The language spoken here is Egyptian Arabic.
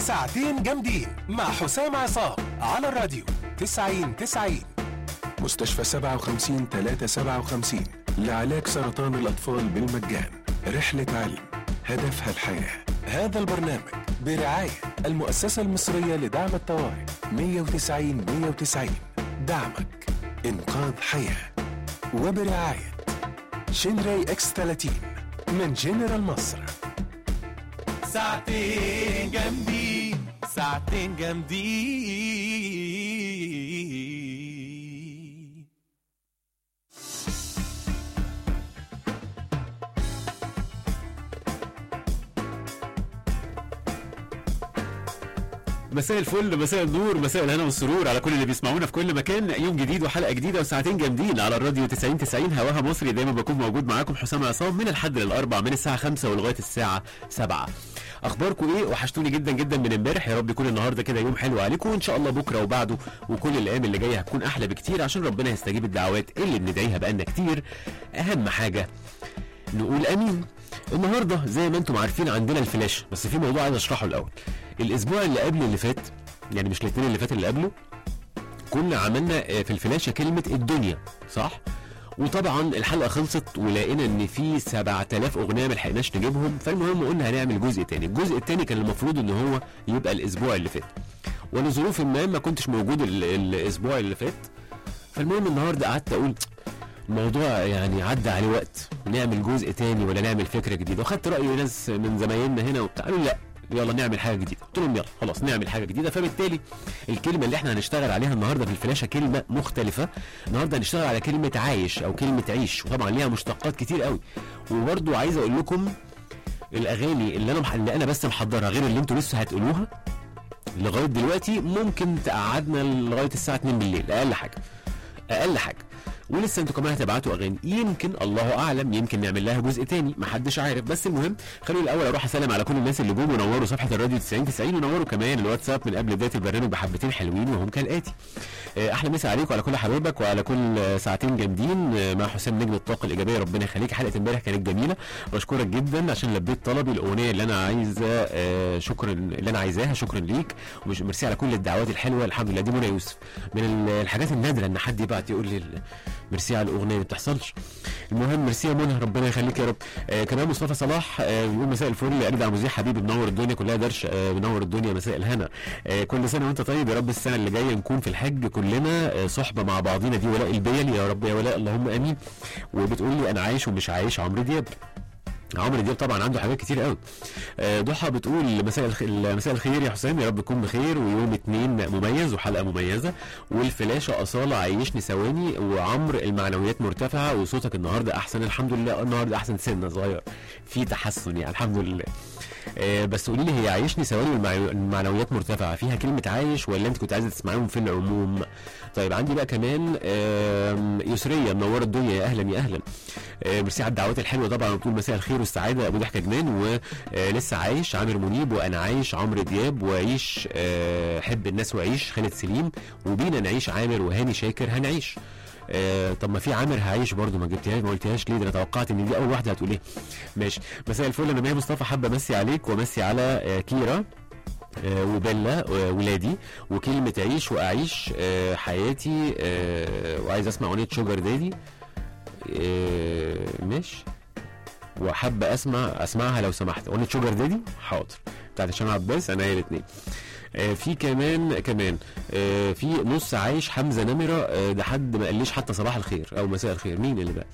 ساعتين جامدين مع حسام عصام على الراديو 90 90 مستشفى 57 357 لعلاج سرطان الأطفال بالمجان رحلة علم هدفها الحياة هذا البرنامج برعاية المؤسسة المصرية لدعم الطوارئ 190 190 دعمك إنقاذ حياة وبرعاية شنراي اكس 30 من جنرال مصر ساعتين جامدين ساعتين جامدين مساء الفل مساء النور مساء الهنا والسرور على كل اللي بيسمعونا في كل مكان يوم جديد وحلقه جديده وساعتين جامدين على الراديو 90 90 هواها مصري دايما بكون موجود معاكم حسام عصام من الحد للاربع من الساعه 5 ولغايه الساعه 7 اخباركم ايه وحشتوني جدا جدا من امبارح يا رب يكون النهارده كده يوم حلو عليكم وان شاء الله بكره وبعده وكل الايام اللي جايه هتكون احلى بكتير عشان ربنا يستجيب الدعوات اللي بندعيها بقالنا كتير اهم حاجه نقول امين النهارده زي ما انتم عارفين عندنا الفلاش بس في موضوع عايز اشرحه الاول الاسبوع اللي قبل اللي فات يعني مش الاثنين اللي فات اللي قبله كنا عملنا آه، في الفلاشه كلمه الدنيا صح وطبعا الحلقه خلصت ولقينا ان في 7000 اغنيه ما لحقناش نجيبهم فالمهم قلنا هنعمل جزء تاني الجزء التاني كان المفروض ان هو يبقى الاسبوع اللي فات ولظروف ما ما كنتش موجود ال- الاسبوع اللي فات فالمهم النهارده قعدت اقول الموضوع يعني عدى عليه وقت نعمل جزء تاني ولا نعمل فكره جديده وخدت راي ناس من زمايلنا هنا وبتاع قالوا لا يلا نعمل حاجه جديده قلت لهم يلا خلاص نعمل حاجه جديده فبالتالي الكلمه اللي احنا هنشتغل عليها النهارده في الفلاشه كلمه مختلفه النهارده هنشتغل على كلمه عايش او كلمه عيش وطبعا ليها مشتقات كتير قوي وبرضو عايز اقول لكم الاغاني اللي انا مح... اللي انا بس محضرها غير اللي انتوا لسه هتقولوها لغايه دلوقتي ممكن تقعدنا لغايه الساعه 2 بالليل اقل حاجه اقل حاجه ولسه انتوا كمان هتبعتوا اغاني يمكن الله اعلم يمكن نعمل لها جزء تاني محدش عارف بس المهم خلوني الاول اروح اسلم على كل الناس اللي جم ونوروا صفحه الراديو 90 90 ونوروا كمان الواتساب من قبل بدايه البرنامج بحبتين حلوين وهم كالاتي آه، احلى مسا عليكم وعلى كل حبايبك وعلى كل آه، ساعتين جامدين آه، مع حسام نجم الطاقه الايجابيه ربنا يخليك حلقه امبارح كانت جميله بشكرك جدا عشان لبيت طلبي الاغنيه اللي انا عايزه آه، شكرا اللي انا عايزاها شكرا ليك ومش ميرسي على كل الدعوات الحلوه الحمد لله دي منى يوسف من ال- الحاجات النادره ان حد يبعت يقول لي ال- ميرسي على الاغنيه ما بتحصلش المهم ميرسي يا منى ربنا يخليك يا رب آه كمان مصطفى صلاح آه بيقول مساء الفل اجدع مذيع حبيبي منور الدنيا كلها درش آه منور الدنيا مساء الهنا آه كل سنه وانت طيب يا رب السنه اللي جايه نكون في الحج كلنا آه صحبه مع بعضينا دي ولاء البيل يا رب يا ولاء اللهم امين وبتقول لي انا عايش ومش عايش عمرو دياب عمرو دياب طبعا عنده حاجات كتير قوي آه، ضحى بتقول مساء الخ... مساء الخير يا حسام يا رب تكون بخير ويوم اتنين مميز وحلقه مميزه والفلاشه اصاله عيشني ثواني وعمر المعنويات مرتفعه وصوتك النهارده احسن الحمد لله النهارده احسن سنه صغير في تحسن يعني الحمد لله آه، بس قولي لي هي عايشني ثواني والمعنويات مرتفعه فيها كلمه عايش ولا انت كنت عايزه تسمعيهم في العموم طيب عندي بقى كمان آم، يسريه منوره الدنيا يا اهلا يا اهلا آه، ميرسي على الدعوات الحلوه طبعا وبتقول مساء الخير والسعاده ابو ضحكه جنان ولسه عايش عامر منيب وانا عايش عمرو دياب وعيش آه، حب الناس وعيش خالد سليم وبينا نعيش عامر وهاني شاكر هنعيش آه طب ما في عامر هعيش برضو ما جبتهاش ما قلتهاش ليه ده انا توقعت ان دي اول واحده هتقوليها ماشي مساء الفل انا ماهي مصطفى حابه امسي عليك وامسي على آه كيرا آه، وبيلا آه، ولادي وكلمة عيش وأعيش آه، حياتي آه، وعايز أسمع أغنية شوجر دادي آه، ماشي وحابة أسمع أسمعها لو سمحت أغنية شوجر دادي حاضر بتاعت هشام عباس أنا هي الاتنين آه، في كمان كمان آه، في نص عايش حمزه نمره آه، ده حد ما قاليش حتى صباح الخير او مساء الخير مين اللي بقى